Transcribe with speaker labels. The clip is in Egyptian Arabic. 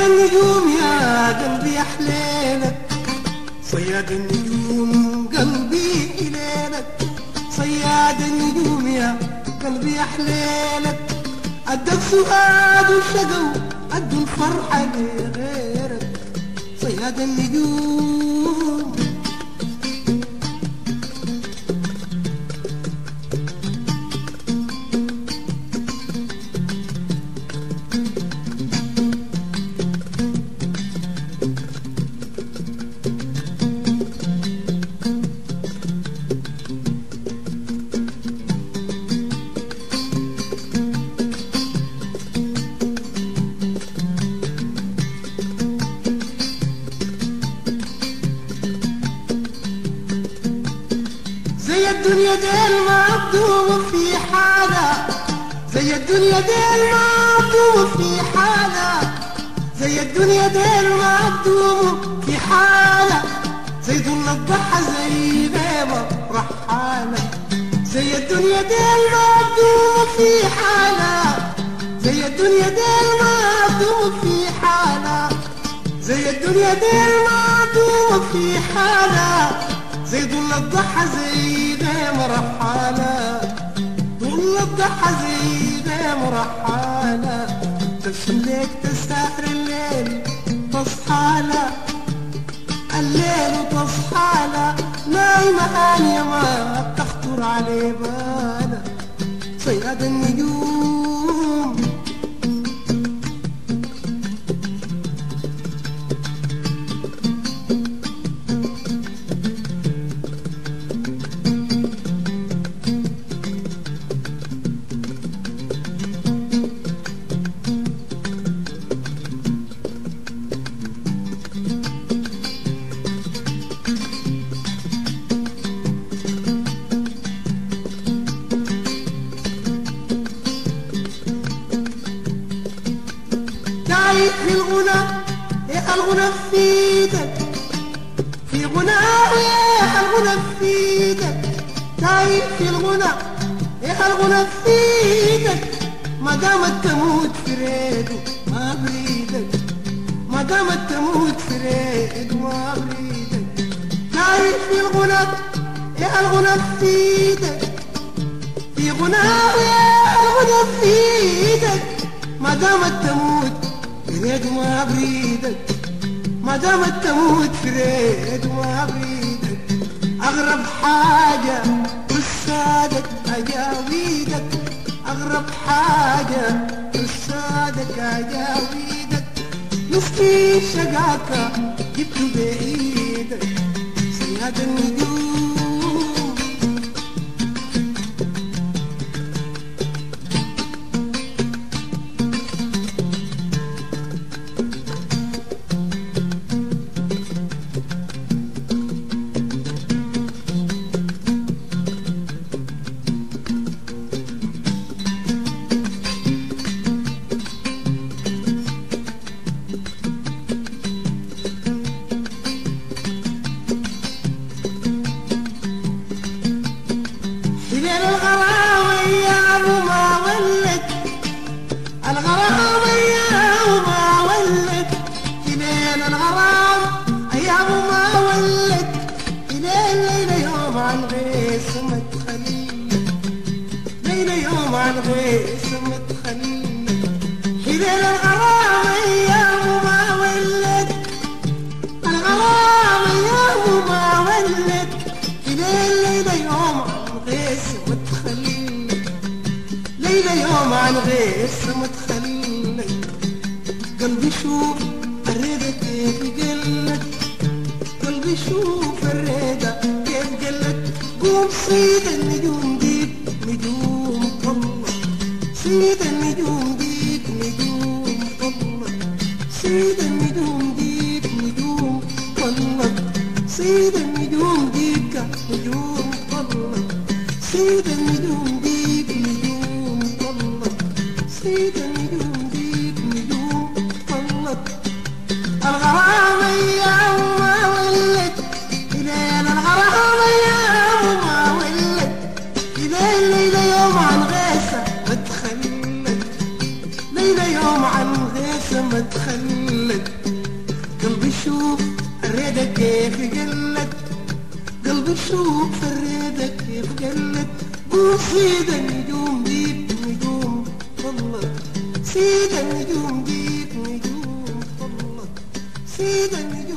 Speaker 1: النجوم يا قلبي يا حليلك صياد النجوم قلبي إليلك صياد النجوم يا قلبي يا حليلك أدى السؤاد والشقو أدى الفرحة لغيرك صياد النجوم زي الدنيا ديل ما بدوم في حالة زي الدنيا ديل ما بدوم في حالة زي الدنيا ديل ما بدوم في حالة زي ظل الضحى زي غيمة رحالة زي الدنيا ديل ما بدوم في حالة زي الدنيا ديل ما بدوم في حالة زي الدنيا ديل ما بدوم في حالة زي ظل الضحى زي غيم رحالة ظل الضحى زي غيم رحالة ترسم ليك تسافر الليل تصحالة الليل وتصحالة نايمة هانية ما تخطر علي بالك صياد النجوم تعيش في الغنى يا الغنى في ايدك في غنى يا الغنى في ايدك تعيش في الغنى يا الغنى في ايدك ما دامت تموت في ريده ما بريدك ما دامت تموت في ريده ما بريدك تعيش في الغنى يا الغنى في ايدك في غنى يا الغنى في ايدك ما دامت تموت في ريد ما بريدك ما دامت تموت في ريد ما بريدك اغرب حاجة رسادك اجاويدك اغرب حاجة رسادك اجاويدك مسكين شقاك جبته بايدك صياد النجوم ليل الغرام ايام ما ولد الغرام ايام ما ولد ليل الغرام ايام ما ولد ليل ليل يوم عن غيس متخلي ليل يوم عن غيس متخلي ليل الغرام ايام ما ولد الغرام ايام ما ولد ليل ليل يوم عن غيس متخلي ليلة يوم عن غيس متخلي قلبي شوف الريدة كيف قلت قلبي شوف الريدة كيف قلت قوم صيد النجوم ديك نجوم طلة صيد النجوم ديك نجوم طلة صيد النجوم ديك نجوم طلة صيد النجوم ديك نجوم طلة صيد النجوم ديك نجوم طلة صيد النجوم ديك نجوم طلة الغرام ايام ما ولد ليل الغرام ايام ما ولد ليل ليل يوم عن غيسه بتخلت شوف الريدة كيف قلت قول سيد النجوم جيب نجوم طلت سيد النجوم جيب نجوم طلت سيد النجوم